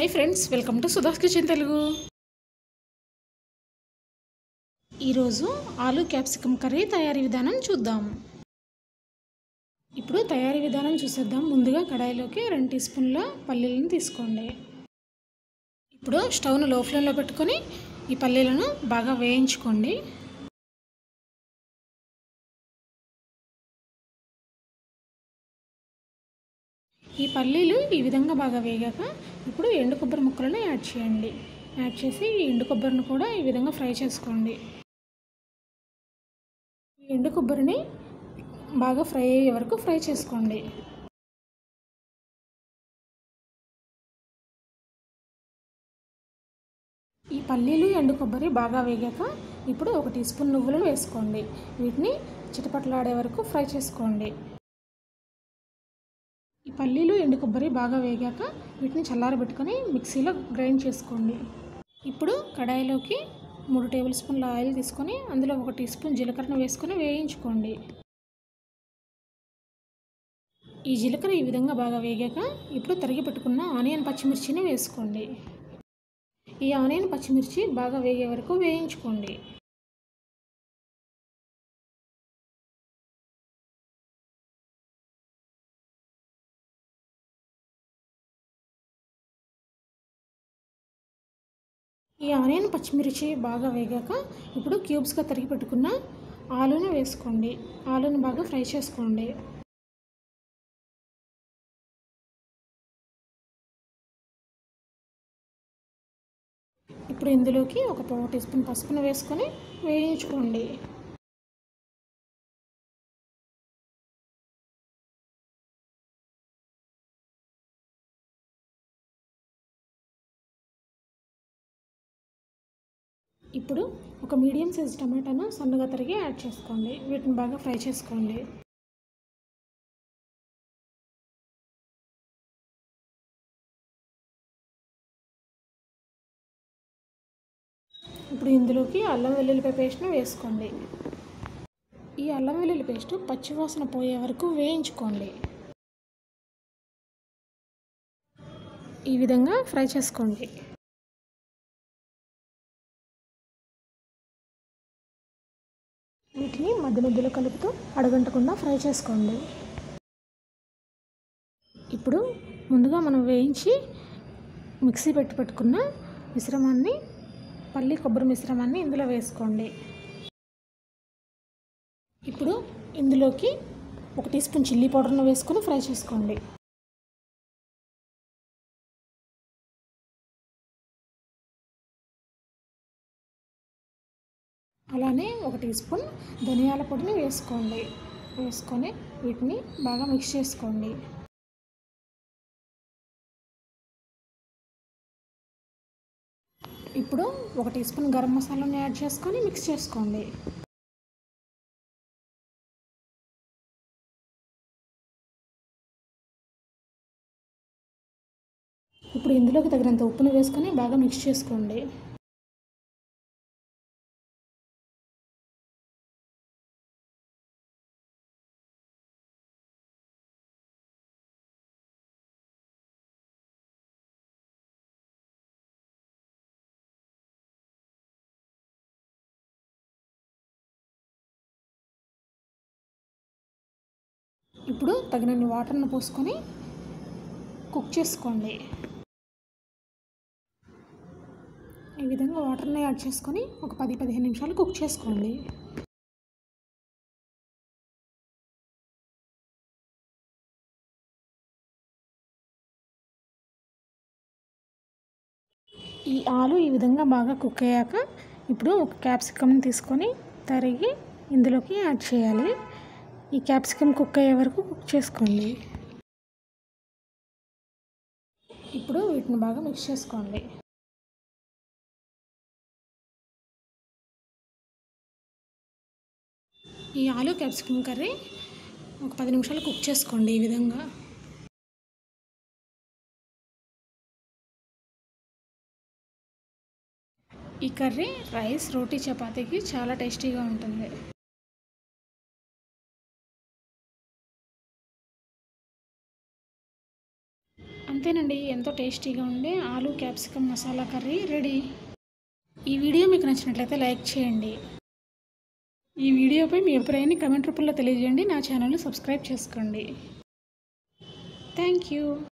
hi friends welcome to Sudha's kitchen Telugu ఈరోజు ఆలు capsicum curry తయారీ విధానం చూద్దాం ఇప్పుడు తయారీ విధానం చూసేద్దాం ముందుగా కడాయిలోకి రెండు టీ స్పూన్ల పల్లీలను తీసుకోండి ఇప్పుడు స్టవ్ను లో ఫ్లేమ్లో పెట్టుకొని ఈ పల్లీలను బాగా వేయించుకోండి ఈ పల్లీలు ఈ విధంగా బాగా వేగాక ఇప్పుడు ఎండు కొబ్బరి ముక్కలను యాడ్ చేయండి యాడ్ చేసి ఈ ఎండు కొబ్బరిని కూడా ఈ విధంగా ఫ్రై చేసుకోండి ఈ ఎండు కొబ్బరిని బాగా ఫ్రై అయ్యే వరకు ఫ్రై చేసుకోండి ఈ పల్లీలు ఎండు కొబ్బరి బాగా వేగాక ఇప్పుడు ఒక టీ స్పూన్ నువ్వులను వేసుకోండి వీటిని చిటపట్లాడే వరకు ఫ్రై చేసుకోండి ఈ పల్లీలు ఎండు కొబ్బరి బాగా వేగాక వీటిని చల్లారబెట్టుకొని మిక్సీలో గ్రైండ్ చేసుకోండి ఇప్పుడు కడాయిలోకి మూడు టేబుల్ స్పూన్ల ఆయిల్ తీసుకొని అందులో ఒక టీ స్పూన్ జీలకర్రను వేసుకొని వేయించుకోండి ఈ జీలకర్ర ఈ విధంగా బాగా వేగాక ఇప్పుడు తరిగి పెట్టుకున్న ఆనియన్ పచ్చిమిర్చిని వేసుకోండి ఈ ఆనియన్ పచ్చిమిర్చి బాగా వేగే వరకు వేయించుకోండి ఈ ఆనియన్ పచ్చిమిర్చి బాగా వేగాక ఇప్పుడు క్యూబ్స్గా తరిగి పెట్టుకున్న ఆలుని వేసుకోండి ఆలుని బాగా ఫ్రై చేసుకోండి ఇప్పుడు ఇందులోకి ఒక పావు టీ స్పూన్ పసుపును వేసుకొని వేయించుకోండి ఇప్పుడు ఒక మీడియం సైజ్ టమాటాను సన్నగా తరిగి యాడ్ చేసుకోండి వీటిని బాగా ఫ్రై చేసుకోండి ఇప్పుడు ఇందులోకి అల్లం వెల్లుల్లిపాయ పేస్ట్ను వేసుకోండి ఈ అల్లం వెల్లుల్లి పేస్ట్ పచ్చివాసన పోయే వరకు వేయించుకోండి ఈ విధంగా ఫ్రై చేసుకోండి వీటిని మధ్య మధ్యలో కలుపుతూ అడగంటకుండా ఫ్రై చేసుకోండి ఇప్పుడు ముందుగా మనం వేయించి మిక్సీ పెట్టి పెట్టుకున్న మిశ్రమాన్ని పల్లి కొబ్బరి మిశ్రమాన్ని ఇందులో వేసుకోండి ఇప్పుడు ఇందులోకి ఒక టీ స్పూన్ చిల్లీ పౌడర్ను వేసుకొని ఫ్రై చేసుకోండి అలానే ఒక టీ స్పూన్ ధనియాల పొడిని వేసుకోండి వేసుకొని వీటిని బాగా మిక్స్ చేసుకోండి ఇప్పుడు ఒక టీ స్పూన్ గరం మసాలాని యాడ్ చేసుకొని మిక్స్ చేసుకోండి ఇప్పుడు ఇందులోకి తగినంత ఉప్పుని వేసుకొని బాగా మిక్స్ చేసుకోండి ఇప్పుడు తగినన్ని వాటర్ను పోసుకొని కుక్ చేసుకోండి ఈ విధంగా వాటర్ని యాడ్ చేసుకొని ఒక పది పదిహేను నిమిషాలు కుక్ చేసుకోండి ఈ ఆలు ఈ విధంగా బాగా కుక్ అయ్యాక ఇప్పుడు ఒక క్యాప్సికమ్ తీసుకొని తరిగి ఇందులోకి యాడ్ చేయాలి ఈ క్యాప్సికమ్ కుక్ అయ్యే వరకు కుక్ చేసుకోండి ఇప్పుడు వీటిని బాగా మిక్స్ చేసుకోండి ఈ ఆలు క్యాప్సికమ్ కర్రీ ఒక పది నిమిషాలు కుక్ చేసుకోండి ఈ విధంగా ఈ కర్రీ రైస్ రోటీ చపాతీకి చాలా టేస్టీగా ఉంటుంది అంతేనండి ఎంతో టేస్టీగా ఉండే ఆలు క్యాప్సికమ్ మసాలా కర్రీ రెడీ ఈ వీడియో మీకు నచ్చినట్లయితే లైక్ చేయండి ఈ వీడియోపై మీ అభిప్రాయాన్ని కమెంట్ రూపంలో తెలియజేయండి నా ఛానల్ని సబ్స్క్రైబ్ చేసుకోండి థ్యాంక్ యూ